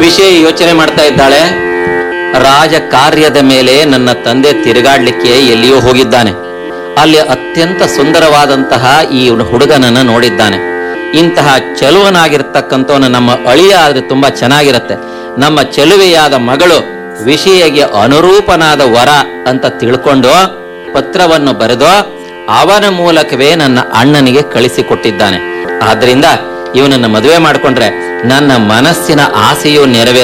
ವಿಷಯ ಯೋಚನೆ ಮಾಡ್ತಾ ಇದ್ದಾಳೆ ರಾಜ ಕಾರ್ಯದ ಮೇಲೆ ನನ್ನ ತಂದೆ ತಿರುಗಾಡ್ಲಿಕ್ಕೆ ಎಲ್ಲಿಯೋ ಹೋಗಿದ್ದಾನೆ ಅಲ್ಲಿ ಅತ್ಯಂತ ಸುಂದರವಾದಂತಹ ಈ ಹುಡುಗನನ್ನ ನೋಡಿದ್ದಾನೆ ಇಂತಹ ಚಲುವನಾಗಿರ್ತಕ್ಕಂಥವನು ನಮ್ಮ ಅಳಿಯ ಆದ್ರೆ ತುಂಬಾ ಚೆನ್ನಾಗಿರುತ್ತೆ ನಮ್ಮ ಚೆಲುವೆಯಾದ ಮಗಳು ವಿಷಯಗೆ ಅನುರೂಪನಾದ ವರ ಅಂತ ತಿಳ್ಕೊಂಡು ಪತ್ರವನ್ನು ಬರೆದು ಅವನ ಮೂಲಕವೇ ನನ್ನ ಅಣ್ಣನಿಗೆ ಕಳಿಸಿಕೊಟ್ಟಿದ್ದಾನೆ ಆದ್ರಿಂದ ಇವನನ್ನ ಮದುವೆ ಮಾಡಿಕೊಂಡ್ರೆ ನನ್ನ ಮನಸ್ಸಿನ ಆಸೆಯು ನೆರವೇರ